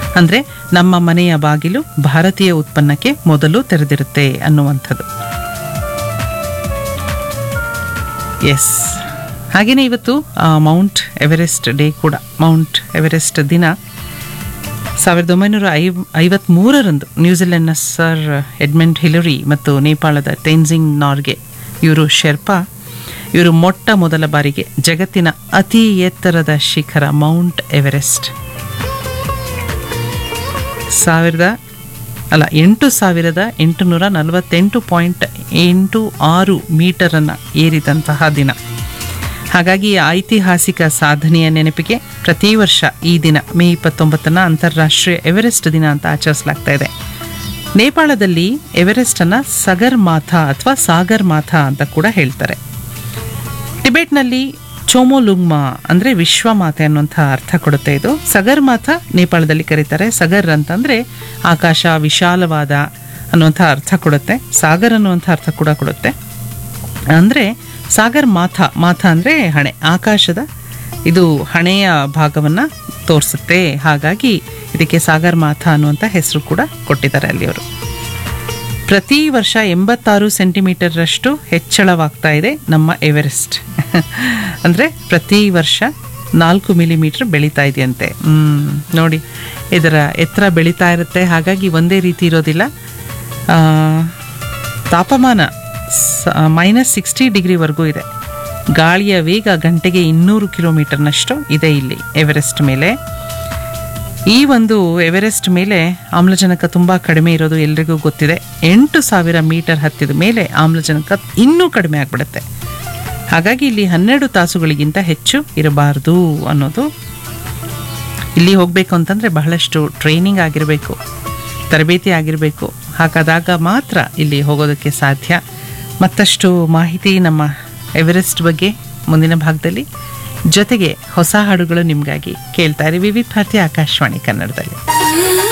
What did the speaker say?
ಅಂದರೆ ನಮ್ಮ ಮನೆಯ ಬಾಗಿಲು ಭಾರತೀಯ ಉತ್ಪನ್ನಕ್ಕೆ ಮೊದಲು ತೆರೆದಿರುತ್ತೆ ಅನ್ನುವಂಥದ್ದು ಎಸ್ ಹಾಗೆಯೇ ಇವತ್ತು ಆ, ಮೌಂಟ್ ಎವರೆಸ್ಟ್ ಡೇ ಕೂಡ ಮೌಂಟ್ ಎವರೆಸ್ಟ್ ದಿನ ಸಾವಿರದ ಒಂಬೈನೂರ ಐ ಐವತ್ತ್ಮೂರರಂದು ನ್ಯೂಜಿಲೆಂಡ್ನ ಸರ್ ಎಡ್ಮಂಡ್ ಹಿಲರಿ ಮತ್ತು ನೇಪಾಳದ ಟೆನ್ಸಿಂಗ್ ನಾರ್ಗೆ ಇವರು ಶೆರ್ಪಾ ಇವರು ಮೊಟ್ಟ ಮೊದಲ ಬಾರಿಗೆ ಜಗತ್ತಿನ ಅತಿ ಎತ್ತರದ ಶಿಖರ ಮೌಂಟ್ ಎವರೆಸ್ಟ್ ಸಾವಿರದ ಅಲ್ಲ ಎಂಟು ಸಾವಿರದ ಎಂಟುನೂರ ನಲವತ್ತೆಂಟು ಪಾಯಿಂಟ್ ಎಂಟು ಆರು ಮೀಟರನ್ನು ಏರಿದಂತಹ ದಿನ ಹಾಗಾಗಿ ಈ ಐತಿಹಾಸಿಕ ಸಾಧನೆಯ ನೆನಪಿಗೆ ಪ್ರತಿ ವರ್ಷ ಈ ದಿನ ಮೇ ಇಪ್ಪತ್ತೊಂಬತ್ತನ್ನು ಅಂತಾರಾಷ್ಟ್ರೀಯ ಎವರೆಸ್ಟ್ ದಿನ ಅಂತ ಆಚರಿಸಲಾಗ್ತಾ ಇದೆ ನೇಪಾಳದಲ್ಲಿ ಎವರೆಸ್ಟನ್ನು ಸಗರ್ ಮಾಥಾ ಅಥವಾ ಸಾಗರ್ ಮಾಥಾ ಅಂತ ಕೂಡ ಹೇಳ್ತಾರೆ ಟಿಬೆಟ್ನಲ್ಲಿ ಚೋಮೋಲುಂಗ್ಮಾ ಅಂದರೆ ವಿಶ್ವಮಾತೆ ಅನ್ನುವಂಥ ಅರ್ಥ ಕೊಡುತ್ತೆ ಇದು ಸಗರ್ ಮಾತಾ ನೇಪಾಳದಲ್ಲಿ ಕರೀತಾರೆ ಸಗರ್ ಅಂತಂದರೆ ಆಕಾಶ ವಿಶಾಲವಾದ ಅನ್ನುವಂಥ ಅರ್ಥ ಕೊಡುತ್ತೆ ಸಾಗರ್ ಅನ್ನುವಂಥ ಅರ್ಥ ಕೂಡ ಕೊಡುತ್ತೆ ಅಂದರೆ ಸಾಗರ್ ಮಾಥಾ ಮಾಥಾ ಅಂದರೆ ಹಣೆ ಆಕಾಶದ ಇದು ಹಣೆಯ ಭಾಗವನ್ನು ತೋರಿಸುತ್ತೆ ಹಾಗಾಗಿ ಇದಕ್ಕೆ ಸಾಗರ್ ಮಾಥಾ ಅನ್ನುವಂಥ ಹೆಸರು ಕೂಡ ಕೊಟ್ಟಿದ್ದಾರೆ ಅಲ್ಲಿಯವರು ಪ್ರತಿ ವರ್ಷ ಎಂಬತ್ತಾರು ಸೆಂಟಿಮೀಟರ್ರಷ್ಟು ಹೆಚ್ಚಳವಾಗ್ತಾ ಇದೆ ನಮ್ಮ ಎವರೆಸ್ಟ್ ಅಂದರೆ ಪ್ರತಿ ವರ್ಷ ನಾಲ್ಕು ಮಿಲಿಮೀಟರ್ ಬೆಳೀತಾ ಇದೆಯಂತೆ ಹ್ಮ್, ನೋಡಿ ಇದರ ಎತ್ತರ ಬೆಳೀತಾ ಇರುತ್ತೆ ಹಾಗಾಗಿ ಒಂದೇ ರೀತಿ ಇರೋದಿಲ್ಲ ಆ, ತಾಪಮಾನ ಮೈನಸ್ ಸಿಕ್ಸ್ಟಿ ಡಿಗ್ರಿವರೆಗೂ ಇದೆ ಗಾಳಿಯ ವೇಗ ಗಂಟೆಗೆ ಇನ್ನೂರು ಕಿಲೋಮೀಟರ್ನಷ್ಟು ಇದೆ ಇಲ್ಲಿ ಎವರೆಸ್ಟ್ ಮೇಲೆ ಈ ಒಂದು ಎವರೆಸ್ಟ್ ಮೇಲೆ ಆಮ್ಲಜನಕ ತುಂಬ ಕಡಿಮೆ ಇರೋದು ಎಲ್ರಿಗೂ ಗೊತ್ತಿದೆ ಎಂಟು ಸಾವಿರ ಮೀಟರ್ ಹತ್ತಿದ ಮೇಲೆ ಆಮ್ಲಜನಕ ಇನ್ನೂ ಕಡಿಮೆ ಆಗಿಬಿಡುತ್ತೆ ಹಾಗಾಗಿ ಇಲ್ಲಿ ಹನ್ನೆರಡು ತಾಸುಗಳಿಗಿಂತ ಹೆಚ್ಚು ಇರಬಾರ್ದು ಅನ್ನೋದು ಇಲ್ಲಿ ಹೋಗಬೇಕು ಅಂತಂದರೆ ಬಹಳಷ್ಟು ಟ್ರೈನಿಂಗ್ ಆಗಿರಬೇಕು ತರಬೇತಿ ಆಗಿರಬೇಕು ಹಾಗಾದಾಗ ಮಾತ್ರ ಇಲ್ಲಿ ಹೋಗೋದಕ್ಕೆ ಸಾಧ್ಯ ಮತ್ತಷ್ಟು ಮಾಹಿತಿ ನಮ್ಮ ಎವರೆಸ್ಟ್ ಬಗ್ಗೆ ಮುಂದಿನ ಭಾಗದಲ್ಲಿ ಜೊತೆಗೆ ಹೊಸ ಹಾಡುಗಳು ನಿಮಗಾಗಿ ಕೇಳ್ತಾ ಇರಿ ವಿವಿಧ ಭಾರತಿ ಆಕಾಶವಾಣಿ ಕನ್ನಡದಲ್ಲಿ